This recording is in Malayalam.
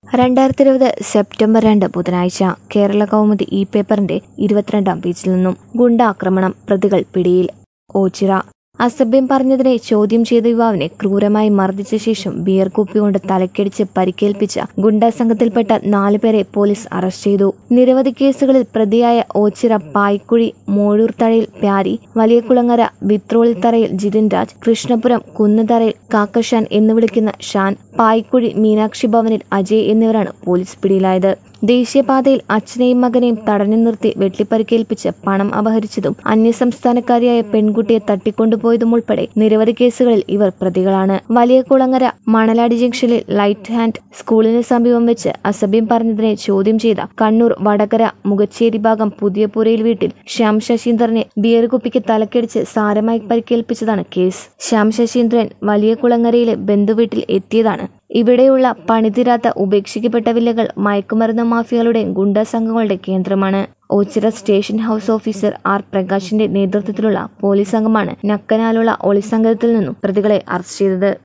രണ്ടായിരത്തി ഇരുപത് സെപ്റ്റംബർ രണ്ട് ബുധനാഴ്ച കേരള കൗമുദി ഇ പേപ്പറിന്റെ ഇരുപത്തിരണ്ടാം പേജിൽ നിന്നും ഗുണ്ടാക്രമണം പ്രതികൾ പിടിയിൽ ഓച്ചിറ അസഭ്യം പറഞ്ഞതിനെ ചോദ്യം ചെയ്ത യുവാവിനെ ക്രൂരമായി മർദ്ദിച്ച ശേഷം ബിയർ കുപ്പി കൊണ്ട് തലക്കടിച്ച് പരിക്കേൽപ്പിച്ച ഗുണ്ടാ സംഘത്തിൽപ്പെട്ട നാലുപേരെ പോലീസ് അറസ്റ്റ് ചെയ്തു നിരവധി കേസുകളിൽ പ്രതിയായ ഓച്ചിറ പായ്ക്കുഴി മോഴൂർത്തറയിൽ പ്യാരി വലിയകുളങ്ങര വിത്രോളിത്തറയിൽ ജിതിൻ രാജ് കൃഷ്ണപുരം കുന്നതറയിൽ കാക്കഷാൻ എന്ന് വിളിക്കുന്ന ഷാൻ പായ്ക്കുഴി മീനാക്ഷി ഭവനിൽ അജയ് എന്നിവരാണ് പോലീസ് പിടിയിലായത് ദേശീയപാതയിൽ അച്ഛനെയും മകനെയും തടഞ്ഞു നിർത്തി വെട്ടിപ്പരിക്കേൽപ്പിച്ച് പണം അപഹരിച്ചതും അന്യസംസ്ഥാനക്കാരിയായ പെൺകുട്ടിയെ തട്ടിക്കൊണ്ടുപോയതും ഉൾപ്പെടെ നിരവധി കേസുകളിൽ ഇവർ പ്രതികളാണ് വലിയ കുളങ്ങര മണലാടി ജംഗ്ഷനിൽ ലൈറ്റ് ഹാൻഡ് സ്കൂളിന് സമീപം വെച്ച് അസഭ്യം പറഞ്ഞതിനെ ചോദ്യം ചെയ്ത കണ്ണൂർ വടകര മുഖച്ചേരി ഭാഗം പുതിയപുരയിൽ വീട്ടിൽ ശ്യാം ശശീന്ദ്രനെ ബിയർ കുപ്പിക്ക് തലക്കടിച്ച് സാരമായി പരിക്കേൽപ്പിച്ചതാണ് കേസ് ശ്യാം ശശീന്ദ്രൻ വലിയ കുളങ്ങരയിലെ ബന്ധുവീട്ടിൽ എത്തിയതാണ് ഇവിടെയുള്ള പണിതീരാത്ത ഉപേക്ഷിക്കപ്പെട്ട വില്ലകൾ മയക്കുമരുന്ന് മാഫിയകളുടെയും ഗുണ്ടാ സംഘങ്ങളുടെ കേന്ദ്രമാണ് Ochira station house officer R പ്രകാശിന്റെ നേതൃത്വത്തിലുള്ള പോലീസ് സംഘമാണ് നക്കനാലുള്ള ഒളിസംഘത്തിൽ നിന്നും പ്രതികളെ അറസ്റ്റ് ചെയ്തത്